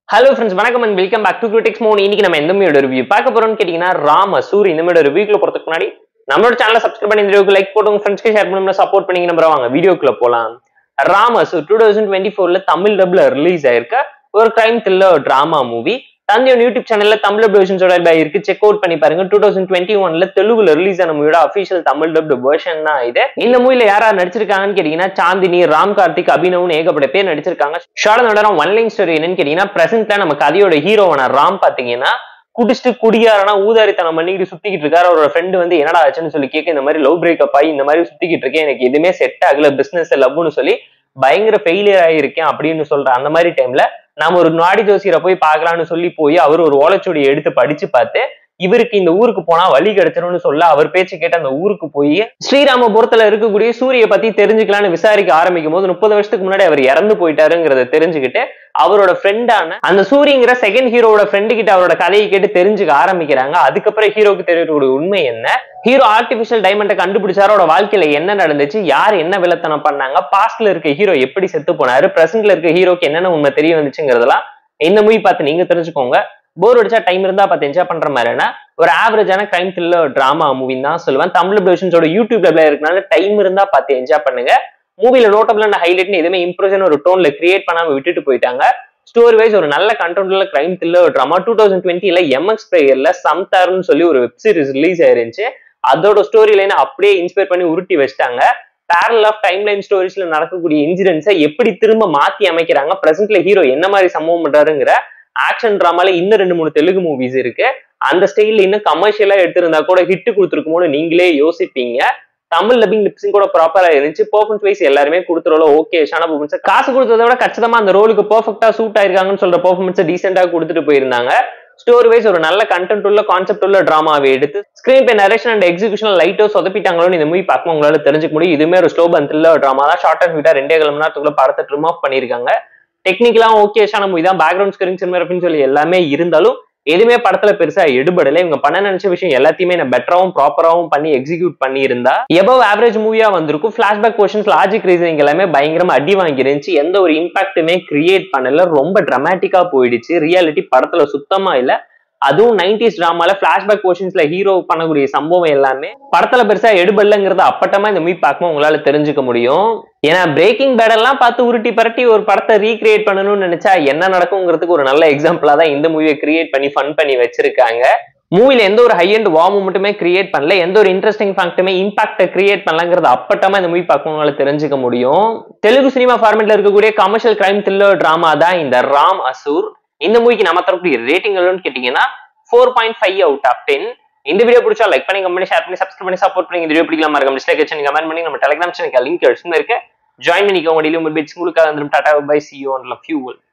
hello friends வணக்கம் and welcome back to critics மோன் இன்னைக்கு நம்ம எந்த மூவியோட ரிவ்யூ பார்க்க போறோம்னு கேட்டீங்கன்னா ராம சூரி இந்த மூவியோட ரிவ்யூக்குள்ள போறதுக்கு முன்னாடி நம்மளோட சேனலை சப்ஸ்கிரைப் பண்ணி இந்த வீடியோக்கு லைக் போட்டு உங்க ஃப்ரெண்ட்ஸ்க்கு ஷேர் பண்ணி சப்போர்ட் பண்ணி நம்புற வாங்க வீடியோக்குள்ள போலாம் ராம சூ டூ தௌசண்ட் டுவெண்ட்டி ஃபோர்ல தமிழ் டப்ல ரிலீஸ் ஆயிருக்க ஒரு கிரைம் த்ரில்லர் டிராமா மூவி தந்தையோட யூடியூப் சேனல்ல தமிழ் டப் வெர்ஷன்ஸோட இருக்கு செக் அவுட் பண்ணி பாருங்க டூ தௌசண்ட் டுவெண்ட்டி ஒன்ல தெலுங்குல ரிலீஸ் ஆன மூவியோட அஃபிஷியல் தமிழ் டப்டு வெர்ஷன் தான் இது இந்த மூவில யார் யார் நடிச்சிருக்காங்கன்னு கேட்டீங்கன்னா சாந்தினி ராம் கார்த்திக் அபினவ்னு ஏகப்பட்ட பேர் நடிச்சிருக்காங்க ஷார்ட் ஒன் லைன் ஸ்டோரி என்னன்னு கேட்டீங்கன்னா பிரசன்ட்ல நம்ம கதையோட ஹீரோவான ராம் பாத்தீங்கன்னா குடிச்சிட்டு குடியாரனா ஊதாரித்தனம் பண்ணிக்கிட்டு சுத்திக்கிட்டு இருக்காரு அவரோட ஃப்ரெண்டு வந்து என்னடா ஆச்சுன்னு சொல்லி கேட்க இந்த மாதிரி லவ் பிரேக்கப் ஆகி இந்த மாதிரி சுத்திக்கிட்டு இருக்கேன் எனக்கு எதுவுமே செட் ஆகல பிசினஸ் லவ்னு சொல்லி பயங்கர ஃபெயிலியர் ஆகியிருக்கேன் அப்படின்னு சொல்ற அந்த மாதிரி டைம்ல நாம ஒரு நாடி ஜோசியரை போய் பார்க்கலாம்னு சொல்லி போய் அவர் ஒரு ஓலைச்சுவடியை எடுத்து படிச்சு பார்த்து இவருக்கு இந்த ஊருக்கு போனா வழி கிடைச்சிரும்னு சொல்ல அவர் பேச்சு கேட்டு அந்த ஊருக்கு போய் ஸ்ரீராமபுரத்துல இருக்கக்கூடிய சூரிய பத்தி தெரிஞ்சுக்கலாம்னு விசாரிக்க ஆரம்பிக்கும் போது முப்பது வருஷத்துக்கு முன்னாடி அவர் இறந்து போயிட்டாருங்கிறத தெரிஞ்சுக்கிட்டு அவரோட ஃப்ரெண்டான அந்த சூரியங்கிற செகண்ட் ஹீரோட ஃப்ரெண்டு கிட்ட அவரோட கதையை கேட்டு தெரிஞ்சுக்க ஆரம்பிக்கிறாங்க அதுக்கப்புறம் ஹீரோக்கு தெரியக்கூடிய உண்மை என்ன ஹீரோ ஆர்டிபிஷியல் டைமண்டை கண்டுபிடிச்சாரு அவரோட வாழ்க்கையில என்ன நடந்துச்சு யார் என்ன வில்லத்தனம் பண்ணாங்க பாஸ்ட்ல இருக்க ஹீரோ எப்படி செத்து போனாரு பிரசன்ட்ல இருக்க ஹீரோக்கு என்னென்ன உண்மை தெரிய வந்துச்சுங்கிறதெல்லாம் இந்த மூவி பார்த்து நீங்க தெரிஞ்சுக்கோங்க போர் அடிச்சா டைம் இருந்தா பார்த்து என்ஜாய் பண்ற மாதிரினா ஒரு ஆவரேஜான கிரைம் த்ரில்லர் டிராமா மூவின்னு தான் சொல்லுவேன் தமிழ் வெர்ஷன்ஸோட யூடியூப் லெவல இருக்கனால டைம் இருந்தா பார்த்து என்ஜாய் பண்ணுங்க மூவில நோட்டபிளான ஹைலைட்னு எதுவுமே இம்ப்ரெஷன் ஒரு டோன்ல கிரியேட் பண்ணாம விட்டுட்டு போயிட்டாங்க ஸ்டோரி வைஸ் ஒரு நல்ல கண்டென்ட்ல crime thriller drama two thousand டுவெண்ட்டில எம்எக்ஸ் பிளேயர்ல சம்தார்னு சொல்லி ஒரு வெப் சீரிஸ் ரிலீஸ் ஆயிருந்துச்சு அதோட ஸ்டோரி லைனை அப்படியே இன்ஸ்பயர் பண்ணி உருட்டி வச்சிட்டாங்க பேரல் ஆஃப் டைம் லைன் ஸ்டோரிஸ்ல நடக்கக்கூடிய இன்சிடென்ட்ஸை எப்படி திரும்ப மாத்தி அமைக்கிறாங்க பிரசன்ட்ல ஹீரோ என்ன மாதிரி சம்பவம் பண்றாருங்கிற ஆக்ஷன் டிராமால இன்னும் ரெண்டு மூணு தெலுங்கு மூவிஸ் இருக்கு அந்த ஸ்டைல்ல இன்னும் கமர்ஷியலா எடுத்திருந்தா கூட ஹிட் கொடுத்துருக்குமோன்னு நீங்களே யோசிப்பீங்க தமிழ் லபிங் லிப்ஸிங் கூட ப்ராப்பரா இருந்துச்சு பர்ஃபார்மன்ஸ் வைஸ் எல்லாருமே கொடுத்துறோம் ஓகே ஷான பர்ஃபார்மன்ஸ் காசு கொடுத்ததை விட கச்சிதமா அந்த ரோலுக்கு பெர்ஃபெக்டா சூட் ஆயிருக்காங்கன்னு சொல்ற பர்ஃபார்மன்ஸ் டீசெண்டா கொடுத்துட்டு போயிருந்தாங்க ஸ்டோரி வைஸ் ஒரு நல்ல கண்டென்ட் உள்ள கான்செப்ட் உள்ள டிராமாவை எடுத்து screenplay narration and execution லைட்டோ சொதப்பிட்டாங்களோன்னு இந்த மூவி பார்க்கும் உங்களால தெரிஞ்சுக்க முடியும் இதுவுமே ஒரு ஸ்லோ பன் த்ரில்லர் டிராமா தான் ஷார்ட் அண்ட் ஸ்வீட்டா ரெண்டே கிலோ மணி நேரத்துக்குள்ள படத்தை ட்ரிம் ஆஃப் பண்ணியிருக்காங்க டெக்னிக்கலா ஓகேஷான மூவி தான் பேக்ரவுண்ட் ஸ்கிரீன் சினிமான்னு சொல்லி எல்லாமே இருந்தாலும் எதுவுமே படத்துல பெருசா எடுபடல இவங்க பண்ண நினைச்ச விஷயம் எல்லாத்தையுமே நான் பெட்டராவும் ப்ராப்பராவும் பண்ணி எக்ஸிக்யூட் பண்ணி இருந்தா எபவ் ஆவரேஜ் மூவியா வந்திருக்கும் பிளாஷ்பேக் கொஸ்டின்ஸ் லாஜிக் ரீசனிங் எல்லாமே பயங்கரமா அடி வாங்கிருந்துச்சு எந்த ஒரு இம்பாக்டுமே கிரியேட் பண்ணல ரொம்ப டிராமட்டிக்கா போயிடுச்சு ரியாலிட்டி படத்துல சுத்தமா இல்ல அதுவும் நைன்டிஸ் டிராமால பிளாஷ்பேக் போர்ஷன்ஸ்ல ஹீரோ பண்ணக்கூடிய சம்பவம் எல்லாமே படத்துல பெருசா எடுபடலங்கிறத அப்பட்டமா இந்த மூவி பார்க்கும்போது உங்களால தெரிஞ்சுக்க முடியும் ஏன்னா பிரேக்கிங் பேட் எல்லாம் பார்த்து உருட்டி பரட்டி ஒரு படத்தை ரீக்ரியேட் பண்ணணும்னு நினைச்சா என்ன நடக்குங்கிறதுக்கு ஒரு நல்ல எக்ஸாம்பிளா தான் இந்த மூவியை கிரியேட் பண்ணி ஃபன் பண்ணி வச்சிருக்காங்க மூவில எந்த ஒரு ஹை அண்ட் வார்ம் மட்டுமே கிரியேட் பண்ணல எந்த ஒரு இன்ட்ரெஸ்டிங் ஃபேக்ட்டுமே இம்பாக்ட கிரியேட் பண்ணலங்கிறது அப்பட்டமா இந்த மூவி பார்க்கவங்களால தெரிஞ்சுக்க முடியும் தெலுங்கு சினிமா ஃபார்மேட்ல இருக்கக்கூடிய கமர்ஷியல் கிரைம் த்ரில்லர் டிராமா தான் இந்த ராம் அசூர் இந்த மூவிக்கு நம்ம தரக்கூடிய ரேட்டிங் எவ்வளோன்னு கேட்டீங்கன்னா four point five out of ten இந்த வீடியோ பிடிச்சா லைக் பண்ணி கமெண்ட் ஷேர் பண்ணி சப்ஸ்கிரைப் பண்ணி சப்போர்ட் பண்ணி இந்த வீடியோ பிடிக்கலாம் மறக்காம டிஸ்லைக் வச்சு கமெண்ட் பண்ணி நம்ம டெலிகிராம் சேனல் லிங்க் எடுத்து இருக்கு ஜாயின் பண்ணிக்கோங்க டெய்லி உங்கள் பிட்ஸ் உங்களுக்கு tata bye see you and love you